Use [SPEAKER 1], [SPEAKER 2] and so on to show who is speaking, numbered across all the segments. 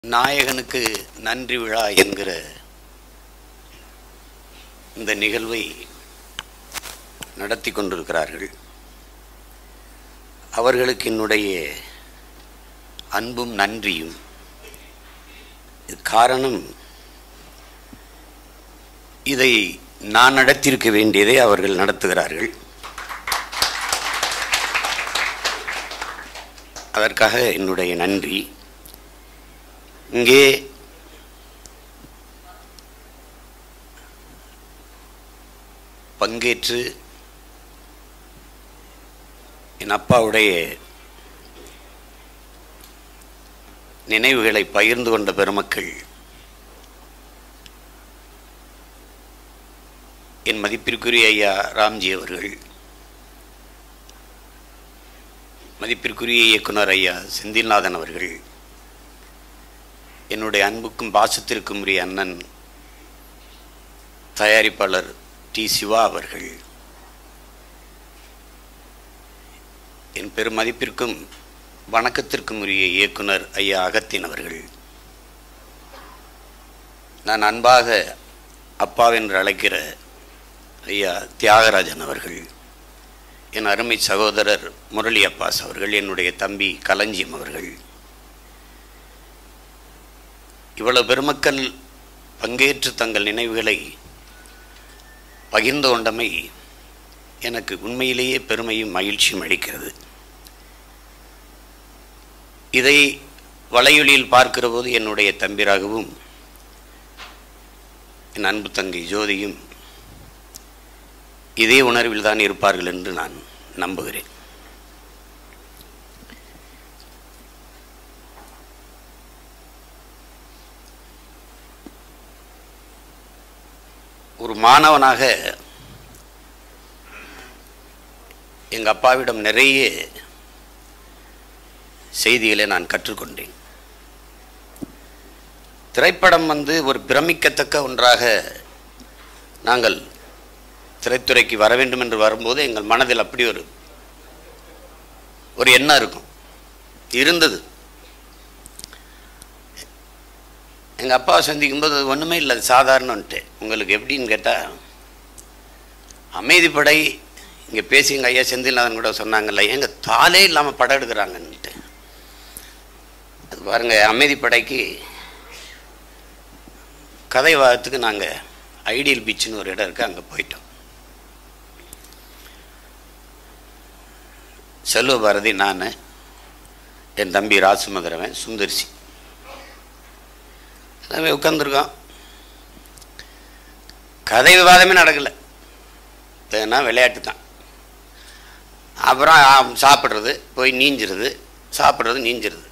[SPEAKER 1] நாயகனுக்கு நன்றி விழா என்கிற இந்த நிகழ்வை நடத்தி கொண்டிருக்கிறார்கள் அவர்களுக்கு என்னுடைய அன்பும் நன்றியும் இது காரணம் இதை நான் நடத்தியிருக்க வேண்டியதை அவர்கள் நடத்துகிறார்கள் அதற்காக என்னுடைய நன்றி இங்கே பங்கேற்று என் அப்பாவுடைய நினைவுகளை பகிர்ந்து கொண்ட பெருமக்கள் என் மதிப்பிற்குரிய ஐயா ராம்ஜி அவர்கள் மதிப்பிற்குரிய இயக்குனர் ஐயா செந்தில்நாதன் அவர்கள் என்னுடைய அன்புக்கும் பாசத்திற்கும் உரிய அண்ணன் தயாரிப்பாளர் டி சிவா அவர்கள் என் பெருமதிப்பிற்கும் வணக்கத்திற்கும் உரிய இயக்குனர் ஐயா அகத்தின் அவர்கள் நான் அன்பாக அப்பாவென்று அழைக்கிற ஐயா தியாகராஜன் அவர்கள் என் அருமை சகோதரர் முரளி அப்பாஸ் அவர்கள் என்னுடைய தம்பி களஞ்சியம் அவர்கள் இவ்வளவு பெருமக்கள் பங்கேற்று தங்கள் நினைவுகளை பகிர்ந்து கொண்டமை எனக்கு உண்மையிலேயே பெருமையும் மகிழ்ச்சியும் அளிக்கிறது இதை வலையொலியில் பார்க்கிற போது என்னுடைய தம்பிராகவும் என் அன்பு தங்கை ஜோதியும் இதே உணர்வில் தான் இருப்பார்கள் என்று நான் நம்புகிறேன் ஒரு மாணவனாக எங்கள் அப்பாவிடம் நிறைய செய்திகளை நான் கற்றுக்கொண்டேன் திரைப்படம் வந்து ஒரு பிரமிக்கத்தக்க ஒன்றாக நாங்கள் திரைத்துறைக்கு வர வேண்டும் என்று வரும்போது எங்கள் மனதில் அப்படி ஒரு ஒரு எண்ணம் இருக்கும் இருந்தது எங்கள் அப்பாவை சந்திக்கும்போது அது ஒன்றுமே இல்லை அது சாதாரணன்ட்டு உங்களுக்கு எப்படின்னு கேட்டால் அமைதிப்படை இங்கே பேசி எங்கள் ஐயா செந்தில்நாதன் கூட சொன்னாங்கல்ல எங்க தாலே இல்லாமல் படம் எடுக்கிறாங்கன்ட்டு அது பாருங்கள் அமைதிப்படைக்கு கதை வாதத்துக்கு நாங்கள் ஐடியல் பீச்சுன்னு ஒரு இடம் இருக்குது அங்கே போயிட்டோம் செல்வ பாரதி நான் என் தம்பி ராசுமதுரவன் சுந்தரிசி எல்லாமே உட்காந்துருக்கோம் கதை விவாதமே நடக்கலை ஏன்னா விளையாட்டு தான் அப்புறம் ஆ, சாப்பிட்றது போய் நீஞ்சிருது சாப்பிட்றது நீஞ்சிருது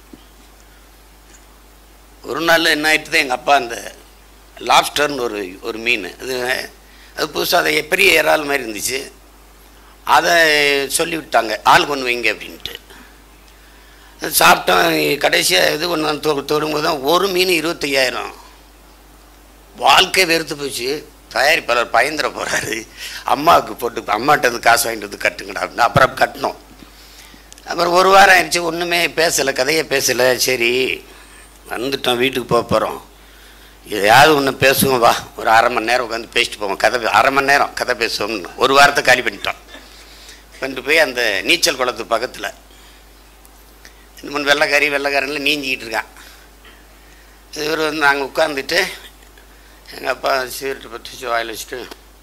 [SPEAKER 1] ஒரு நாள் என்ன ஆயிட்டுது எங்கள் அப்பா அந்த லாப்ஸ்டர்னு ஒரு ஒரு மீன் அது அது புதுசாக அதை பெரிய இறால் மாதிரி இருந்துச்சு அதை சொல்லி விட்டாங்க ஆள் கொண்டு வைங்க அப்படின்ட்டு சாப்பிட்டோம் கடைசியாக இது ஒன்று தொ தொடும்போது தான் ஒரு மீன் இருபத்தையாயிரம் வாழ்க்கை வெறுத்து போச்சு தயாரிப்பாளர் பயந்துட போகிறாரு அம்மாவுக்கு போட்டு அம்மாட்ட இருந்து காசு வாங்கிட்டு வந்து கட்டுங்கடா அப்படின்னு அப்புறம் கட்டினோம் அப்புறம் ஒரு வாரம் ஆயிடுச்சு ஒன்றுமே பேசலை கதையே பேசலை சரி வந்துட்டோம் வீட்டுக்கு போக போகிறோம் எதையாவது ஒன்று பேசுவோம் வா ஒரு அரை மணி நேரம் உட்காந்து பேசிட்டு போவோம் கதை பே- அரை மணி நேரம் கதை பேசுவோம்னு ஒரு வாரத்தை காலி பண்ணிட்டோம் கொண்டு போய் அந்த நீச்சல் குளத்து பக்கத்தில் இன்னும் வெள்ளைக்காரி வெள்ளைக்காரன்ல நீஞ்சிக்கிட்டு இருக்கான் இவர் வந்து நாங்கள் உட்காந்துட்டு எங்கள் அப்பா சிகரெட்டு பற்றி வச்சு வாயில் வச்சுட்டு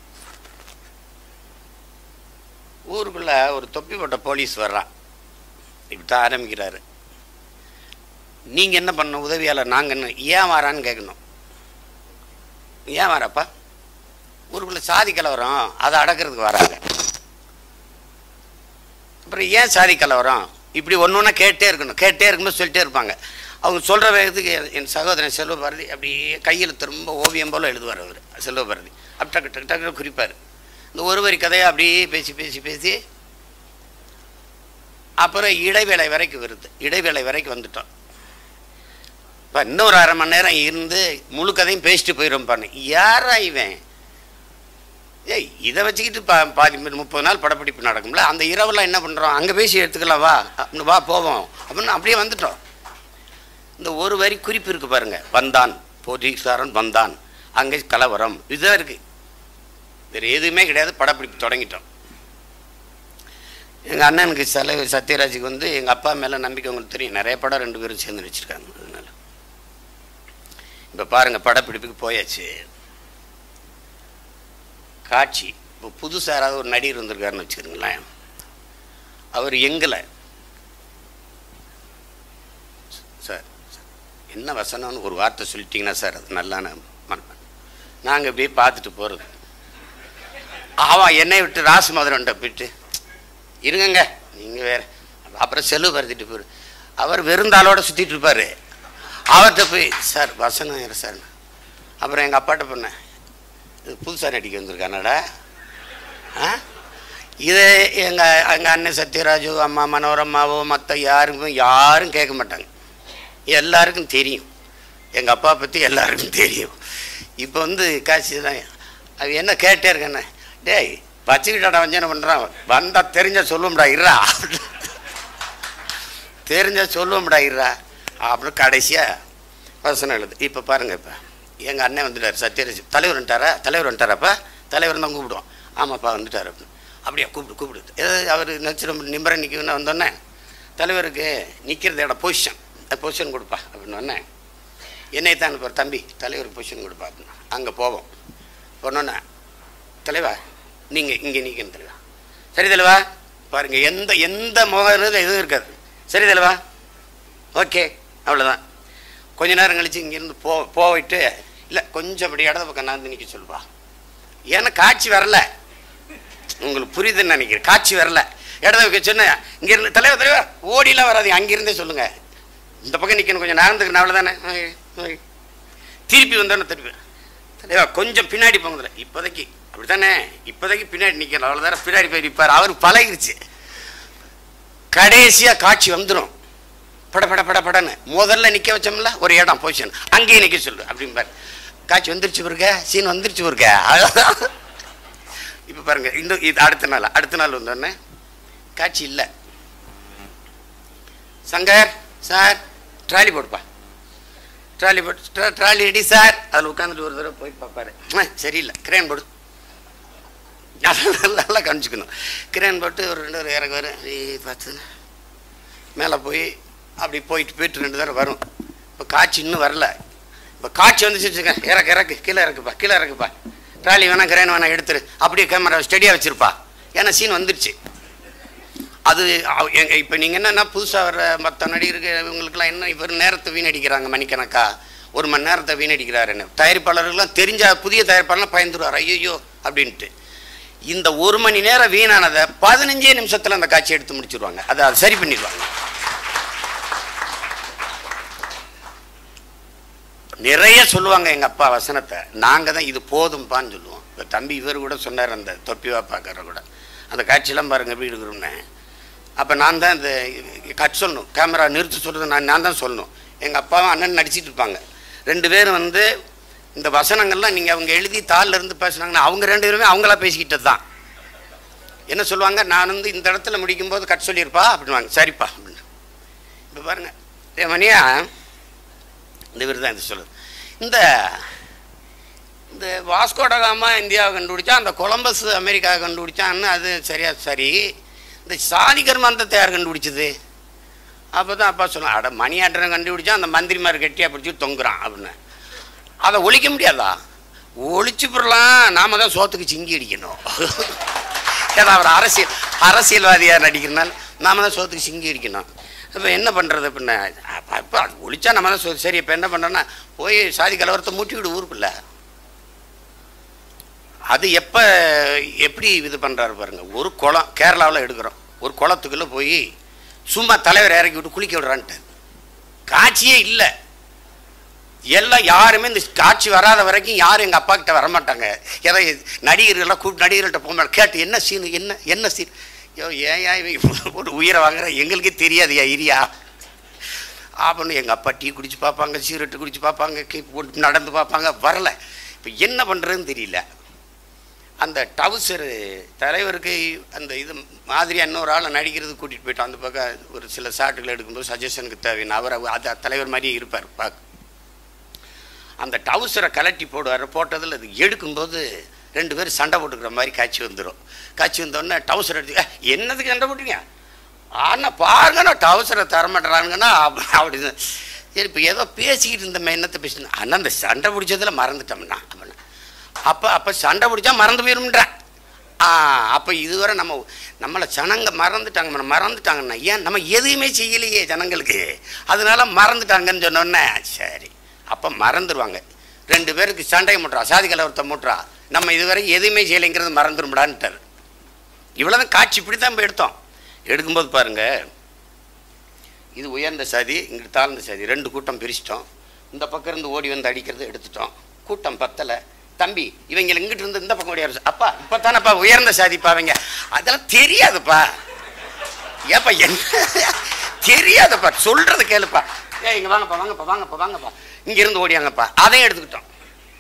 [SPEAKER 1] ஊருக்குள்ளே ஒரு தொப்பி போட்ட போலீஸ் வர்றான் இப்படி தான் ஆரம்பிக்கிறாரு நீங்கள் என்ன பண்ண உதவியாளர் நாங்கள் என்ன ஏன் வரான்னு கேட்கணும் ஏன் வரப்பா ஊருக்குள்ளே சாதி கலவரம் அதை அடக்கிறதுக்கு வராங்க அப்புறம் ஏன் சாதி கலவரம் இப்படி ஒன்று ஒன்றா கேட்டே இருக்கணும் கேட்டே இருக்கும்போது சொல்லிட்டே இருப்பாங்க அவங்க சொல்கிற வேகத்துக்கு என் என் சகோதரன் செல்வபாரதி அப்படியே கையில் திரும்ப ஓவியம் போல் எழுதுவார் அவர் செல்வபாரதி அப்படி டக்கு டக்கு டக்கு குறிப்பார் இந்த ஒரு வரி கதையை அப்படியே பேசி பேசி பேசி அப்புறம் இடைவேளை வரைக்கும் வருது இடைவேளை வரைக்கும் வந்துட்டோம் இப்போ இன்னொரு அரை மணி நேரம் இருந்து முழு கதையும் பேசிட்டு போயிடும் பாருங்க யாரா இவன் ஏய் இதை வச்சுக்கிட்டு பா பாதி முப்பது நாள் படப்பிடிப்பு நடக்கும்ல அந்த இரவெல்லாம் என்ன பண்ணுறோம் அங்கே பேசி எடுத்துக்கலாம் வா அப்படின்னு வா போவோம் அப்படின்னு அப்படியே வந்துட்டோம் இந்த ஒரு வரி குறிப்பு இருக்கு பாருங்க வந்தான் போலீஸ்காரன் வந்தான் அங்கே கலவரம் இதுதான் இருக்கு வேற எதுவுமே கிடையாது படப்பிடிப்பு தொடங்கிட்டோம் எங்கள் அண்ணனுக்கு தலைவர் சத்யராஜுக்கு வந்து எங்கள் அப்பா மேலே நம்பிக்கை உங்களுக்கு தெரியும் நிறைய படம் ரெண்டு பேரும் சேர்ந்து நடிச்சிருக்காங்க அதனால இப்போ பாருங்கள் படப்பிடிப்புக்கு போயாச்சு காட்சி இப்போ புதுசாக யாராவது ஒரு நடிகர் வந்திருக்காருன்னு வச்சுக்கிறீங்களேன் அவர் எங்களை சார் என்ன வசனம்னு ஒரு வார்த்தை சொல்லிட்டீங்கன்னா சார் அது நல்லா நான் மறப்பேன் நாங்கள் இப்படியே பார்த்துட்டு போகிறது அவன் என்னை விட்டு ராசு மதுரன்ட்ட போயிட்டு இருங்கங்க நீங்கள் வேற அப்புறம் செலவு பருத்திட்டு போயிரு அவர் வெறுந்தாளோட சுற்றிட்டு இருப்பார் அவர்கிட்ட போய் சார் வசனம் யார் சார் அப்புறம் எங்கள் அப்பாட்ட பண்ணேன் இது புதுசாக நடிக்க வந்திருக்கானடா ஆ இதை எங்கள் எங்கள் அண்ணன் சத்யராஜு அம்மா மனோரமாவோ மற்ற யாருக்கும் யாரும் கேட்க மாட்டாங்க எல்லாருக்கும் தெரியும் எங்கள் அப்பா பற்றி எல்லாருக்கும் தெரியும் இப்போ வந்து காட்சி தான் அது என்ன கேட்டே இருக்கேண்ணே டேய் வச்சுக்கிட்டாடா வந்து என்ன பண்ணுறான் வந்தால் தெரிஞ்ச சொல்லும்டா இருறா தெரிஞ்ச சொல்லும்டா இருறா அப்புறம் கடைசியாக வசனம் எழுது இப்போ பாருங்கள் இப்போ எங்கள் அண்ணன் வந்துட்டார் சத்யராஜ் தலைவர் வந்துட்டாரா தலைவர் வந்துட்டாராப்பா தலைவர் தான் கூப்பிடுவோம் ஆமாப்பா வந்துட்டார் அப்படின்னு அப்படியா கூப்பிடு கூப்பிடு ஏதாவது அவர் நச்சுரம் நிம்மரை நிற்கணும்னு வந்தோடனே தலைவருக்கு நிற்கிறது இடம் பொசிஷன் பொசிஷன் கொடுப்பா அப்படின்னு ஒன்னே என்னை தான் அனுப்புற தம்பி தலைவருக்கு பொசிஷன் கொடுப்பா அப்படின்னா அங்கே போவோம் போனோன்னே தலைவா நீங்கள் இங்கே நிற்கணும் தலைவா சரி தலைவா பாருங்கள் எந்த எந்த முகம் எதுவும் இருக்காது சரி தலைவா ஓகே அவ்வளோதான் கொஞ்ச நேரம் கழிச்சு இங்கேருந்து போ போயிட்டு இல்லை கொஞ்சம் அப்படி இடது பக்கம் நான் நிற்க சொல்லுப்பா ஏன்னா காட்சி வரல உங்களுக்கு புரியுதுன்னு நினைக்கிறேன் காட்சி வரல இடத வைக்க சொன்னேன் இங்கேருந்து தலைவர் தலைவர் ஓடிலாம் வராது அங்கிருந்தே சொல்லுங்க இந்த பக்கம் நிற்கணும் கொஞ்சம் நகர்ந்துக்கணும் அவ்வளோதானே திருப்பி வந்தோன்னே திருப்பி தலைவா கொஞ்சம் பின்னாடி போங்க இப்போதைக்கு அப்படி தானே இப்போதைக்கு பின்னாடி நிற்கணும் அவ்வளோதானே பின்னாடி போய் நிற்பார் அவர் பழகிருச்சு கடைசியாக காட்சி வந்துடும் பட பட பட படன்னு முதல்ல நிற்க வச்சோம்ல ஒரு இடம் பொசிஷன் அங்கேயே நிற்க சொல்லு அப்படிம்பார் காட்சி வந்துருச்சு பாருங்க சீன் வந்துருச்சு பாருங்க இப்போ பாருங்க இந்த இது அடுத்த நாள் அடுத்த நாள் வந்தோடனே காட்சி இல்லை சங்கர் சார் ட்ராலி போடுப்பா ட்ராலி போட்டு ட்ராலி ரெடி சார் அதில் உட்காந்துட்டு ஒரு தடவை போய் பார்ப்பாரு ஆ, சரியில்லை கிரேன் போடு நல்லா நல்லா கவனிச்சுக்கணும் கிரேன் போட்டு ஒரு ரெண்டு ஒரு இறங்குவார் பார்த்து மேலே போய் அப்படி போயிட்டு போயிட்டு ரெண்டு தடவை வரும் இப்போ காட்சி இன்னும் வரல இப்போ காட்சி வந்துச்சு வச்சுக்க இறக்கு இறக்கு கீழே இறக்குப்பா கீழே இறக்குப்பா ட்ராலி வேணா கிரேன் வேணா எடுத்துரு அப்படியே கேமரா ஸ்டெடியாக வச்சுருப்பா ஏன்னா சீன் வந்துருச்சு அது அவ- எங்க இப்போ நீங்கள் என்னென்னா புதுசாக வர மற்ற நடிகருக்கு இவங்களுக்குலாம் என்ன இவர் நேரத்தை வீணடிக்கிறாங்க மணிக்கணக்கா ஒரு மணி நேரத்தை வீணடிக்கிறாரு என்ன தயாரிப்பாளர்கள்லாம் தெரிஞ்ச புதிய தயாரிப்பாளர்லாம் பயந்துருவார் ஐயோ அப்படின்ட்டு இந்த ஒரு மணி நேரம் வீணானதை பதினஞ்சே நிமிஷத்தில் அந்த காட்சி எடுத்து முடிச்சிருவாங்க அதை அதை சரி பண்ணிடுவாங்க நிறைய சொல்லுவாங்க எங்கள் அப்பா வசனத்தை நாங்கள் தான் இது போதும்ப்பான்னு சொல்லுவோம் இப்போ தம்பி இவர் கூட சொன்னார் அந்த தொப்பிவா பார்க்குற கூட அந்த காட்சியெல்லாம் பாருங்க எப்படி இருக்கிறோம்னு அப்போ நான் தான் இந்த கட் சொல்லணும் கேமரா நிறுத்த சொல்கிறது நான் நான் தான் சொல்லணும் எங்கள் அப்பாவும் அண்ணன் நடிச்சிட்டு இருப்பாங்க ரெண்டு பேரும் வந்து இந்த வசனங்கள்லாம் நீங்கள் அவங்க எழுதி தாளில் இருந்து பேசுனாங்கன்னா அவங்க ரெண்டு பேருமே அவங்களா பேசிக்கிட்டது தான் என்ன சொல்லுவாங்க நான் வந்து இந்த இடத்துல முடிக்கும்போது கட் சொல்லியிருப்பா அப்படின்வாங்க சரிப்பா அப்படின்னு இப்போ பாருங்க ஏ மணியா இந்த இவர் தான் இது சொல்லுது இந்த இந்த வாஸ்கோடகாமா இந்தியாவை கண்டுபிடிச்சா அந்த கொலம்பஸ் அமெரிக்காவை கண்டுபிடிச்சான்னு அது சரியா சரி இந்த சாதிகர் மந்தத்தை யார் கண்டுபிடிச்சது அப்போ தான் அப்பா சொன்னான் அட மணியாட்டம் கண்டுபிடிச்சா அந்த மந்திரிமார் கெட்டியாக பிடிச்சி தொங்குறான் அப்படின்னு அதை ஒழிக்க முடியாதா ஒழிச்சு போடலாம் நாம தான் சோத்துக்கு சிங்கி அடிக்கணும் ஏன்னா அவர் அரசியல் அரசியல்வாதியாக நடிக்கிறனால நாம தான் சோத்துக்கு சிங்கி அடிக்கணும் இப்போ என்ன பண்ணுறது பின்ன அப்போ அப்போ அது ஒழிச்சா நம்ம தான் சோ- சரி இப்போ என்ன பண்ணுறோன்னா போய் சாதி கலவரத்தை மூட்டி விடு ஊருக்குள்ள அது எப்போ எப்படி இது பண்ணுறாரு பாருங்க ஒரு குளம் கேரளாவில் எடுக்கிறோம் ஒரு குளத்துக்குள்ளே போய் சும்மா தலைவர் இறக்கி விட்டு குளிக்க விடுறான்ட்டு காட்சியே இல்லை எல்லாம் யாருமே இந்த காட்சி வராத வரைக்கும் யாரும் எங்கள் அப்பா கிட்ட வரமாட்டாங்க ஏதோ நடிகர்கள்லாம் கூப்பிட்டு நடிகர்கள்ட்ட போக கேட்டு என்ன சீனு என்ன என்ன சீன் ஐயோ ஏன் இவன் ஒரு உயிரை வாங்குற எங்களுக்கே தெரியாதுயா இரியா அப்படின்னு எங்கள் அப்பா டீ குடிச்சு பார்ப்பாங்க சீரட்டு குடிச்சு பார்ப்பாங்க கீ போட்டு நடந்து பார்ப்பாங்க வரல இப்போ என்ன பண்ணுறதுன்னு தெரியல அந்த டவுசரு தலைவருக்கு அந்த இது மாதிரியா இன்னொரு ஆளை நடிக்கிறது கூட்டிகிட்டு போயிட்டோம் அந்த பக்கம் ஒரு சில ஷாட்டுகள் எடுக்கும்போது சஜஷனுக்கு தேவையான அவர் அது தலைவர் மாதிரியே இருப்பார் பார்க்க அந்த டவுசரை கலட்டி போடுவார் போட்டதில் அது எடுக்கும்போது ரெண்டு பேரும் சண்டை போட்டுக்கிற மாதிரி காட்சி வந்துடும் காட்சி வந்தோடனே டவுசர் எடுத்து "ஏய், என்னதுக்கு சண்டை போட்டீங்க ஆனால் பாருங்கண்ணா டவுசரை தரமாட்டுறாங்கன்னா அப்படி சரி இப்போ ஏதோ பேசிக்கிட்டு இருந்தோமே என்னத்தை பேசினா அண்ணா அந்த சண்டை பிடிச்சதில் மறந்துட்டோம்னா அப்படின்னா அப்போ அப்போ சண்டை பிடிச்சா மறந்து போயிரும்ன்றேன் ஆ அப்போ இதுவரை நம்ம நம்மளை ஜனங்க மறந்துட்டாங்க நம்ம மறந்துட்டாங்கண்ணா ஏன் நம்ம எதுவுமே செய்யலையே ஜனங்களுக்கு அதனால மறந்துட்டாங்கன்னு சொன்னோன்னே சரி அப்போ மறந்துடுவாங்க ரெண்டு பேருக்கு சண்டை முட்டுறா சாதி கலவரத்தை முட்டுறா நம்ம இதுவரை எதுவுமே செய்யலைங்கிறது மறந்துடும்டான்ட்டார் இவ்வளோதான் காட்சி இப்படி தான் போய் எடுத்தோம் எடுக்கும்போது பாருங்க இது உயர்ந்த சாதி இங்கிட்டு தாழ்ந்த சாதி ரெண்டு கூட்டம் பிரிச்சிட்டோம் இந்த பக்கம் இருந்து ஓடி வந்து அடிக்கிறது எடுத்துட்டோம் கூட்டம் பத்தலை தம்பி இவங்க இங்கிட்டு இருந்து இந்த பக்கம் ஓடி வர சொ- அப்பா இப்போ தானேப்பா உயர்ந்த சாதிப்பா அவங்க அதெல்லாம் தெரியாதுப்பா ஏப்பா என்ன தெரியாதுப்பா சொல்றது கேளுப்பா ஏ இங்க வாங்கப்பா வாங்கப்பா வாங்கப்பா வாங்கப்பா இங்க இருந்து ஓடியாங்கப்பா அதையும் எடுத்துக்கிட்டோம்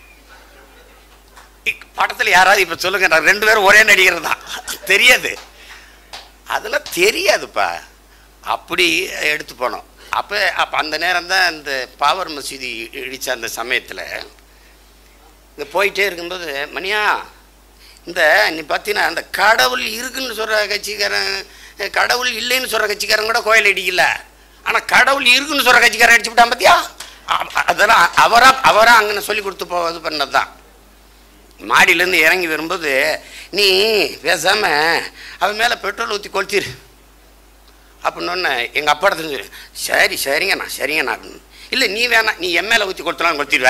[SPEAKER 1] இக் படத்துல யாராவது இப்ப சொல்லுங்க நான் ரெண்டு பேரும் ஒரே நடிகர் தான் தெரியாது அதெல்லாம் தெரியாதுப்பா அப்படி எடுத்து போனோம் அப்போ அப்போ அந்த நேரம் தான் இந்த பாவர் மசூதி இடித்த அந்த சமயத்தில் இங்கே போயிட்டே இருக்கும்போது மணியா இந்த நீ பார்த்தீங்கன்னா அந்த கடவுள் இருக்குன்னு சொல்கிற கட்சிக்காரன் கடவுள் இல்லைன்னு சொல்கிற கட்சிக்காரன் கூட கோயில் இடிக்கல ஆனால் கடவுள் இருக்குன்னு சொல்கிற கட்சிக்காரன் அடிச்சு விட்டான் பார்த்தியா அ- அதெல்லாம் அவரா அவரா அங்கே சொல்லி கொடுத்து போ இது பண்ணது தான் மாடியிலேருந்து இறங்கி வரும்போது நீ பேசாம அவன் மேலே பெட்ரோல் ஊற்றி கொளுத்திரு அப்படின்னு எங்கள் அப்பா இடத்துல சரி சரிங்கண்ணா சரிங்கண்ணா அப்படின்னு இல்லை நீ வேணாம் நீ என் மேலே ஊற்றி கொளுத்தலாம் கொளுத்திடுவ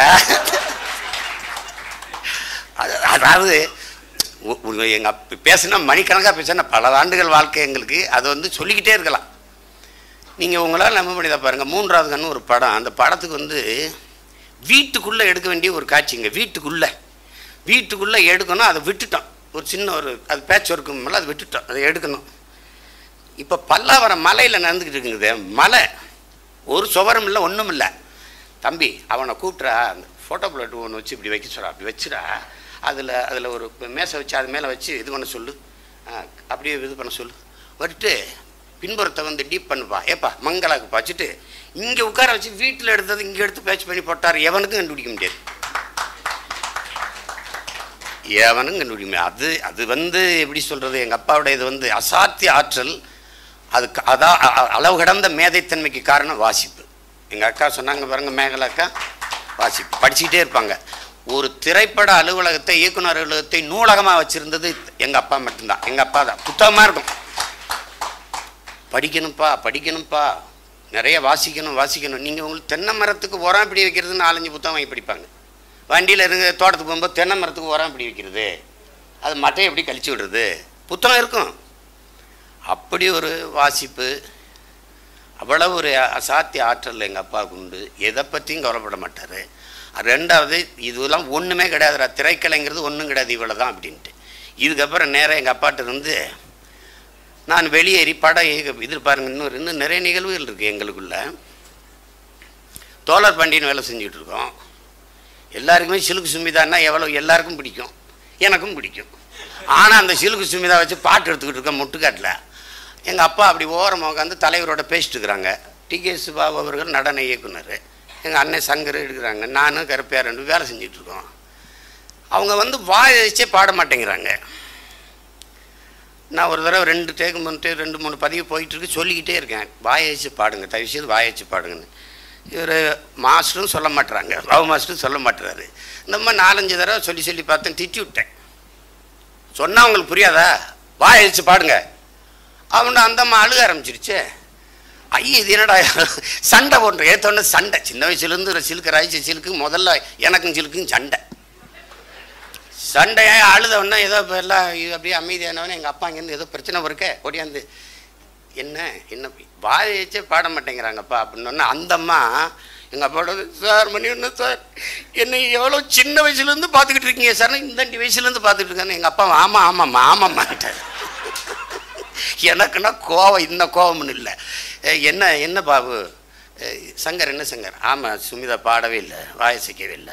[SPEAKER 1] அது- அதாவது எங்கள் அப்பா பேசுனா மணிக்கணக்காக பேசுனா பல ஆண்டுகள் வாழ்க்கை எங்களுக்கு அதை வந்து சொல்லிக்கிட்டே இருக்கலாம் நீங்கள் உங்களால் நம்ப முடியாத பாருங்கள் மூன்றாவது கண்ணு ஒரு படம் அந்த படத்துக்கு வந்து வீட்டுக்குள்ளே எடுக்க வேண்டிய ஒரு காட்சிங்க வீட்டுக்குள்ளே வீட்டுக்குள்ளே எடுக்கணும் அதை விட்டுட்டோம் ஒரு சின்ன ஒரு அது பேட்ச் ஒர்க்கு மேலே அதை விட்டுட்டோம் அதை எடுக்கணும் இப்போ பல்லாவரம் மலையில் நடந்துக்கிட்டு இருக்குங்குது மலை ஒரு சுவரம் இல்லை ஒன்றும் இல்லை தம்பி அவனை கூப்பிட்றா அந்த ஃபோட்டோ பிளேட் ஒன்று வச்சு இப்படி வைக்க சொல்கிறா அப்படி வச்சுடா அதில் அதில் ஒரு மேசை வச்சு அது மேலே வச்சு இது பண்ண சொல்லு ஆ, அப்படியே இது பண்ண சொல்லு வந்துட்டு பின்புறத்தை வந்து டீப் பண்ணுப்பா ஏப்பா மங்களாக்கு வச்சுட்டு இங்கே உட்கார வச்சு வீட்டில் எடுத்தது இங்கே எடுத்து பேட்ச் பண்ணி போட்டார் எவனுக்கும் கண்டுபிடிக்க முடியாது எவனும் கண்டுபிடிக்க முடியாது அது அது வந்து எப்படி சொல்கிறது எங்கள் அப்பாவோட இது வந்து அசாத்திய ஆற்றல் அதுக்கு அதான் அ- அ- அளவு கடந்த மேதைத்தன்மைக்கு காரணம் வாசிப்பு எங்கள் அக்கா சொன்னாங்க பாருங்க மேகலா அக்கா வாசிப்பு படிச்சுக்கிட்டே இருப்பாங்க ஒரு திரைப்பட அலுவலகத்தை இயக்குனர் அலுவலகத்தை நூலகமாக வச்சுருந்தது எங்கள் அப்பா மட்டும்தான் எங்கள் அப்பா தான் புத்தகமாக இருக்கும் படிக்கணும்ப்பா படிக்கணும்ப்பா நிறைய வாசிக்கணும் வாசிக்கணும் நீங்கள் உங்களுக்கு தென்னை மரத்துக்கு உரம் இப்படி வைக்கிறதுன்னு நாலஞ்சு புத்தகம் வாங்கி படிப்பாங்க வண்டியில் இருங்க தோட்டத்துக்கு போகும்போது தென்னை மரத்துக்கு உரம் இப்படி வைக்கிறது அது மட்டையை எப்படி கழிச்சு விடுறது புத்தகம் இருக்கும் அப்படி ஒரு வாசிப்பு அவ்வளவு ஒரு அசாத்திய ஆற்றல் எங்கள் அப்பாவுக்கு உண்டு எதை பற்றியும் கவலைப்பட மாட்டார் ரெண்டாவது இதெல்லாம் ஒன்றுமே கிடையாதுடா திரைக்கலைங்கிறது ஒன்றும் கிடையாது இவ்வளோ தான் அப்படின்ட்டு இதுக்கப்புறம் நேராக எங்கள் அப்பாட்ட இருந்து நான் வெளியேறி படம் இயக்க இது பாருங்க இன்னும் இன்னும் நிறைய நிகழ்வுகள் இருக்குது எங்களுக்குள்ள தோழர் பாண்டியன் வேலை செஞ்சுட்டு இருக்கோம் எல்லாருக்குமே சிலுக்கு சுமிதான்னா எவ்வளோ எல்லாருக்கும் பிடிக்கும் எனக்கும் பிடிக்கும் ஆனால் அந்த சிலுக்கு சுமிதா வச்சு பாட்டு எடுத்துக்கிட்டு இருக்கேன் முட்டுக்காட்டில் எங்கள் அப்பா அப்படி ஓரமாக உட்காந்து தலைவரோட பேசிட்டு இருக்கிறாங்க டிகேஎஸ் பாபு அவர்கள் நடன இயக்குனர் எங்கள் அண்ணன் சங்கர் எடுக்கிறாங்க நானும் கருப்பையா ரெண்டு வேலை செஞ்சுட்டு இருக்கோம் அவங்க வந்து வாய் வச்சே பாட மாட்டேங்கிறாங்க நான் ஒரு தடவை ரெண்டு டேக்கு மூணு டேக் ரெண்டு மூணு பதிவு போயிட்டு இருக்கு சொல்லிக்கிட்டே இருக்கேன் வாயை வச்சு பாடுங்க தயவு செய்து வாயை வச்சு பாடுங்கன்னு இவர் மாஸ்டரும் சொல்ல மாட்டுறாங்க பாபு மாஸ்டரும் சொல்ல மாட்டுறாரு இந்த மாதிரி நாலஞ்சு தடவை சொல்லி சொல்லி பார்த்தேன் திட்டி விட்டேன் சொன்னா உங்களுக்கு புரியாதா வாயை வச்சு பாடுங்க அவன் அந்த அம்மா அழுக ஆரம்பிச்சிருச்சு ஐய இது என்னடா சண்டை போன்ற ஏத்தோடனே சண்டை சின்ன வயசுலேருந்து சிலுக்கு ராய்ச்சி சிலுக்கு முதல்ல எனக்கும் சிலுக்கும் சண்டை சண்டையா அழுதவொடனே ஏதோ இப்போ எல்லாம் இது அப்படியே அமைதியானவனே எங்கள் அப்பா இங்கேருந்து ஏதோ பிரச்சனை இருக்கே ஓடியாந்து என்ன என்ன வாயை வச்சே பாட மாட்டேங்கிறாங்கப்பா அப்படின்னோடனே அந்த அம்மா எங்கள் அப்பாவோட சார் மணி ஒன்று சார் என்னை எவ்வளோ சின்ன வயசுலேருந்து பார்த்துக்கிட்டு இருக்கீங்க சார் இந்த அஞ்சு வயசுலேருந்து பார்த்துட்டு இருக்கேன்னு எங்கள் அப்பா ஆமாம் ஆமாம்மா ஆமாம்மான்ட்டார் எனக்குன்னா கோவம் இந்த கோவம்னு இல்லை அஹ் என்ன என்ன பாபு அஹ் சங்கர் என்ன சங்கர் ஆமாம் சுமிதா பாடவே இல்லை வாயசைக்கவே இல்லை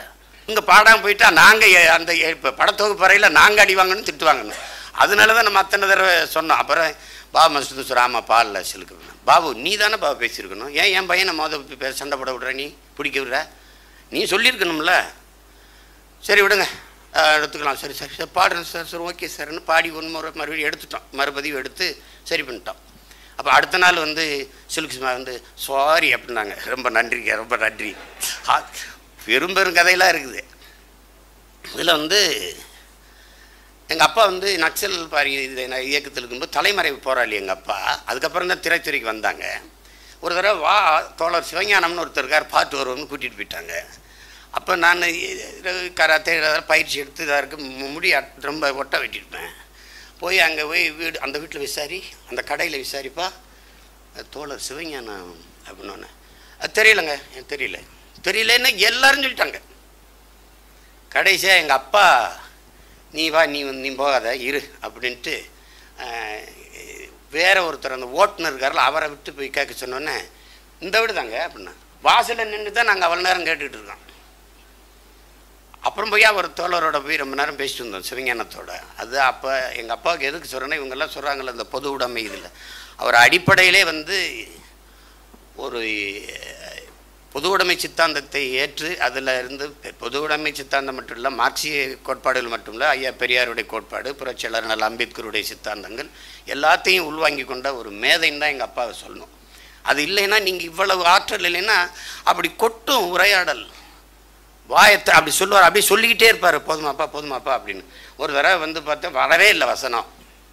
[SPEAKER 1] இங்கே பாடாமல் போயிட்டா நாங்கள் அந்த இப்போ படத்தொகுப்பறையில் நாங்கள் அடி வாங்கணும் திட்டு வாங்கணும் அதனால தான் நம்ம அத்தனை தடவை சொன்னோம் அப்புறம் பாபு மஸ்து சார் ஆமாம் பாலில் சிலுக்கு பாபு நீ தானே பாபு பேசியிருக்கணும் ஏன் என் பையனை மொத பே சண்டை போட விடுற நீ பிடிக்க விடுற நீ சொல்லியிருக்கணும்ல சரி விடுங்க அஹ் எடுத்துக்கலாம் சரி சரி சார் பாடுறேன் சார் சார் ஓகே சார்னு பாடி ஒன்று முறை மறுபடியும் எடுத்துட்டோம் மறுபதிவு எடுத்து சரி பண்ணிட்டோம் அப்போ அடுத்த நாள் வந்து சிலுக்கு சினிமா வந்து சாரி அப்படின்னாங்க ரொம்ப நன்றிங்க ரொம்ப நன்றி ஆ, பெரும் பெரும் கதையெல்லாம் இருக்குது இதில் வந்து எங்கள் அப்பா வந்து நக்சல் பாரி இது நான் இயக்கத்தில் இருக்கும்போது தலைமறைவு போராளி எங்கள் அப்பா அதுக்கப்புறம் தான் திரைத்துறைக்கு வந்தாங்க ஒரு தடவை வா தோழர் சிவஞானம்னு ஒருத்தர் இருக்கார் பாட்டு வருவோம்னு கூட்டிகிட்டு போயிட்டாங்க அப்போ நான் கராத்தே இதெல்லாம் பயிற்சி எடுத்து இதாக இருக்கு மு- முடி அட்- ரொம்ப ஒட்ட வெட்டியிருப்பேன் போய் அங்கே போய் வீடு அந்த வீட்டில் விசாரி அந்த கடையில் விசாரிப்பா அது தோழர் சிவஞானம் அப்படின்னு அது தெரியலங்க எனக்கு தெரியல தெரியலன்னு எல்லாரும் சொல்லிட்டாங்க கடைசியாக எங்கள் அப்பா நீ வா நீ வந்து நீ போகாத இரு அப்படின்ட்டு ஆஹ், வேற ஒருத்தர் அந்த ஓட்டுநர் இருக்கார்ல அவரை விட்டு போய் கேட்க சொன்னோன்னே இந்த வீடு தாங்க அப்படின்னா வாசலில் நின்று தான் நாங்கள் அவ்வளோ நேரம் கேட்டுக்கிட்டு இருக்கோம் அப்புறம் போய் அவர் தோழரோட போய் ரொம்ப நேரம் பேசிட்டு இருந்தோம் சிவஞானத்தோட அது அப்போ எங்கள் அப்பாவுக்கு எதுக்கு சொல்கிறேன்னா இவங்கெல்லாம் சொல்கிறாங்கல்ல இந்த பொது உடைமை இதில் அவர் அடிப்படையிலே வந்து ஒரு பொது உடைமை சித்தாந்தத்தை ஏற்று அதில் இருந்து பெ- பொது உடைமை சித்தாந்தம் மட்டும் இல்லை மார்க்சிய கோட்பாடுகள் மட்டும் இல்லை ஐயா பெரியாருடைய கோட்பாடு புரட்சியாளர் நல்ல அம்பேத்கருடைய சித்தாந்தங்கள் எல்லாத்தையும் உள்வாங்கி கொண்ட ஒரு மேதைன்னு தான் எங்கள் அப்பாவை சொல்லணும் அது இல்லைன்னா நீங்கள் இவ்வளவு ஆற்றல் இல்லைன்னா அப்படி கொட்டும் உரையாடல் வாயத்தை அப்படி சொல்லுவார் அப்படியே சொல்லிக்கிட்டே இருப்பார் போதுமாப்பா போதுமாப்பா அப்படின்னு ஒரு தடவை வந்து பார்த்தா வரவே இல்லை வசனம்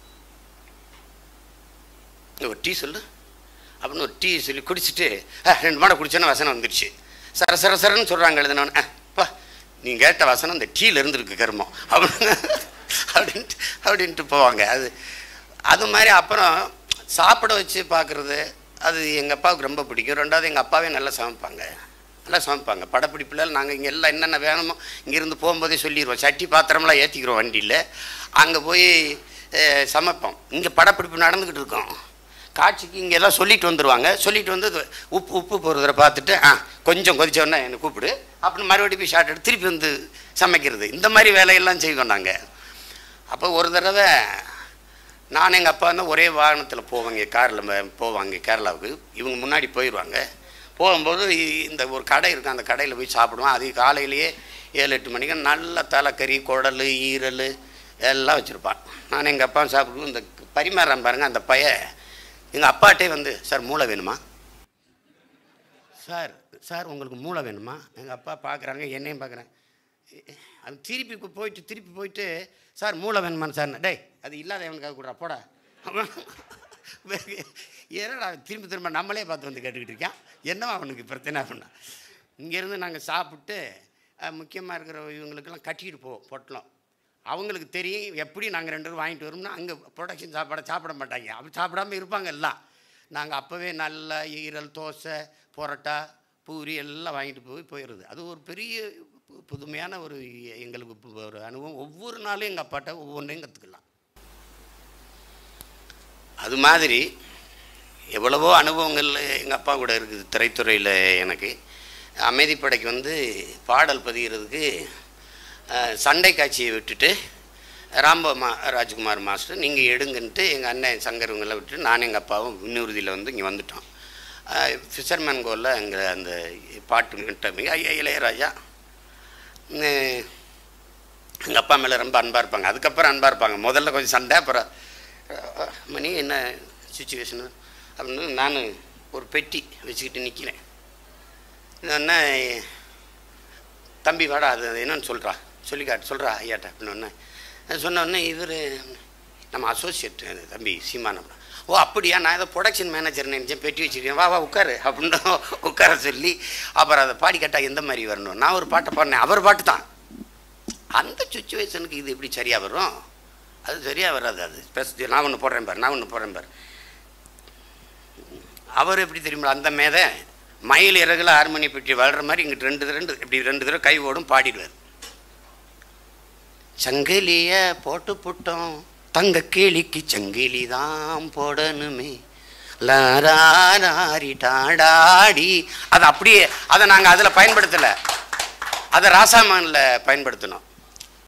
[SPEAKER 1] ஒரு டீ சொல்லு அப்படின்னு ஒரு டீ சொல்லி குடிச்சிட்டு "ஆ, ரெண்டு மாடை குடிச்சோன்னா வசனம் வந்துடுச்சு சர சர சரன்னு சொல்கிறாங்க எழுதினோன்னு பா நீ கேட்ட வசனம் இந்த டீல இருந்துருக்கு கருமம் அப்படின்னு அப்படின்ட்டு அப்படின்ட்டு போவாங்க அது அது மாதிரி அப்புறம் சாப்பிட வச்சு பார்க்குறது அது எங்கள் அப்பாவுக்கு ரொம்ப பிடிக்கும் ரெண்டாவது எங்கள் அப்பாவே நல்லா சமைப்பாங்க நல்லா சமைப்பாங்க படப்பிடிப்பில் நாங்கள் இங்கே எல்லாம் என்னென்ன வேணுமோ இங்கேருந்து போகும்போதே சொல்லிடுவோம் சட்டி பாத்திரம்லாம் ஏற்றிக்கிறோம் வண்டியில் அங்கே போய் அஹ், சமைப்போம் இங்கே படப்பிடிப்பு நடந்துக்கிட்டு இருக்கோம் காட்சிக்கு இங்கே எல்லாம் சொல்லிட்டு வந்துடுவாங்க சொல்லிட்டு வந்து இது உப்பு உப்பு போகிறத பார்த்துட்டு ஆ கொஞ்சம் கொதிச்சோடனே என்னை கூப்பிடு அப்படின்னு மறுபடியும் போய் ஷார்ட் எடுத்து திருப்பி வந்து சமைக்கிறது இந்த மாதிரி வேலையெல்லாம் செய்வோம் நாங்கள் அப்போ ஒரு தடவை நான் எங்கள் அப்பா வந்து ஒரே வாகனத்தில் போவாங்க காரில் போவாங்க கேரளாவுக்கு இவங்க முன்னாடி போயிடுவாங்க போகும்போது இ- இந்த ஒரு கடை இருக்கும் அந்த கடையில் போய் சாப்பிடுவோம் அது காலையிலேயே ஏழு எட்டு மணிக்கு நல்ல தலைக்கறி குடல் ஈரல் எல்லாம் வச்சுருப்பான் நான் எங்கள் அப்பா சாப்பிடுவோம் இந்த பரிமாறான் பாருங்க அந்த பைய எங்கள் அப்பாட்டே வந்து சார் மூளை வேணுமா சார் சார் உங்களுக்கு மூளை வேணுமா எங்கள் அப்பா பார்க்குறாங்க என்னையும் பார்க்குறேன் அது திருப்பி கு- போயிட்டு திருப்பி போயிட்டு சார் மூளை வேணுமான்னு சார் டேய் அது இல்லாத எவனுக்காக கொடுறா போடா ஏன்னா திரும்ப திரும்ப நம்மளே பார்த்து வந்து கேட்டுக்கிட்டு இருக்கான் என்னவா அவனுக்கு பிரச்சனை அப்படின்னா இங்கேருந்து நாங்கள் சாப்பிட்டு முக்கியமாக இருக்கிற இவங்களுக்கெல்லாம் கட்டிக்கிட்டு போவோம் பொட்டலம் அவங்களுக்கு தெரியும் எப்படி நாங்கள் ரெண்டு பேரும் வாங்கிட்டு வரோம்னா அங்கே ப்ரொடக்ஷன் சாப்பாடை சாப்பிட மாட்டாங்க அப்படி சாப்பிடாம இருப்பாங்க எல்லாம் நாங்கள் அப்போவே நல்ல ஈரல் தோசை பரோட்டா பூரி எல்லாம் வாங்கிட்டு போய் போயிடுறது அது ஒரு பெரிய பு- புதுமையான ஒரு எங்களுக்கு பு- ஒரு அனுபவம் ஒவ்வொரு நாளும் எங்கள் அப்பாட்ட ஒவ்வொன்றையும் கற்றுக்கலாம் அது மாதிரி எவ்வளவோ அனுபவங்கள் எங்கள் அப்பா கூட இருக்குது திரைத்துறையில் எனக்கு அமைதிப்படைக்கு வந்து பாடல் பதிகிறதுக்கு அஹ், சண்டை காட்சியை விட்டுட்டு ராம்ப மா ராஜ்குமார் மாஸ்டர் நீங்கள் எடுங்கன்ட்டு எங்கள் அண்ணன் சங்கர் இவங்கெல்லாம் விட்டு நான் எங்கள் அப்பாவும் விண்ணூர்தியில் வந்து இங்கே வந்துட்டோம் ஃபிஷர்மேன் கோலில் அங்கே அந்த பாட்டு விட்டமைங்க ஐயா இளையராஜா எங்கள் அப்பா மேலே ரொம்ப அன்பாக இருப்பாங்க அதுக்கப்புறம் அன்பாக இருப்பாங்க முதல்ல கொஞ்சம் சண்டை அப்புறம் அஹ், மணி என்ன சுச்சுவேஷனு அப்படின்னு நான் ஒரு பெட்டி வச்சுக்கிட்டு நிற்கிறேன் என்ன தம்பி வாடா அது அது என்னன்னு சொல்கிறா சொல்லி காட்டு சொல்கிறா ஐயாட்ட அப்படின்னு சொன்ன உடனே இவர் நம்ம அசோசியேட் தம்பி சீமான் அப்படின்னா ஓ அப்படியா நான் ஏதோ ப்ரொடக்ஷன் மேனேஜர் நினச்சேன் பெட்டி வச்சுருக்கேன் வா வா உட்காரு அப்படின்னு உட்கார சொல்லி அப்புறம் அதை பாடி கேட்டால் எந்த மாதிரி வரணும் நான் ஒரு பாட்டை பாடினேன் அவர் பாட்டு தான் அந்த சுச்சுவேஷனுக்கு இது எப்படி சரியாக வரும் அது சரியாக வராது அது பேச நான் ஒன்று போடுறேன் பாரு நான் ஒன்று போடுறேன் பாரு அவர் எப்படி தெரியுமா அந்த மேதை மயில் இறகுல ஹார்மோனி பெட்டி வளர்ற மாதிரி இங்கிட்டு ரெண்டு ரெண்டு இப்படி ரெண்டு தடவை கை ஓடும் பாடிடுவார் சங்கிலிய போட்டு புட்டோம் தங்க கிளிக்கு சங்கிலி தான் போடணுமே லாரி டாடாடி அது அப்படியே அதை நாங்கள் அதில் பயன்படுத்தலை அதை ராசாமானில் பயன்படுத்தணும்